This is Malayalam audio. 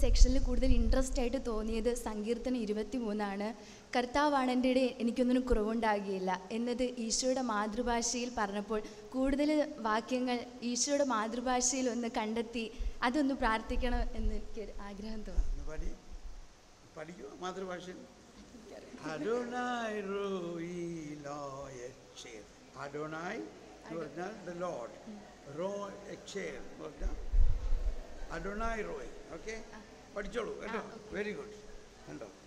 സെക്ഷനിൽ കൂടുതൽ ഇൻട്രസ്റ്റ് ആയിട്ട് തോന്നിയത് സങ്കീർത്തനം ഇരുപത്തി മൂന്നാണ് കർത്താവാണ് എൻ്റെ ഇടയിൽ എനിക്കൊന്നിനും കുറവുണ്ടാകുകയില്ല എന്നത് ഈശോയുടെ മാതൃഭാഷയിൽ പറഞ്ഞപ്പോൾ കൂടുതൽ വാക്യങ്ങൾ ഈശോയുടെ മാതൃഭാഷയിൽ ഒന്ന് കണ്ടെത്തി അതൊന്ന് പ്രാർത്ഥിക്കണം എന്ന് എനിക്ക് ആഗ്രഹം തോന്നി ഒന്ന് പാടി പഠിക്കൂ മാതൃഭാഷയിൽ അഡോനായ് റോയി ലോയക്ഷേർ അഡോനായ് എന്ന് പറഞ്ഞാൽ ദ ലോഡ് റോ എക്ഷേർ എന്ന് പറഞ്ഞാൽ അഡോനായ് റോയ് ഓക്കെ പഠിച്ചോളൂ കേട്ടോ വെരി ഗുഡ് കണ്ടോ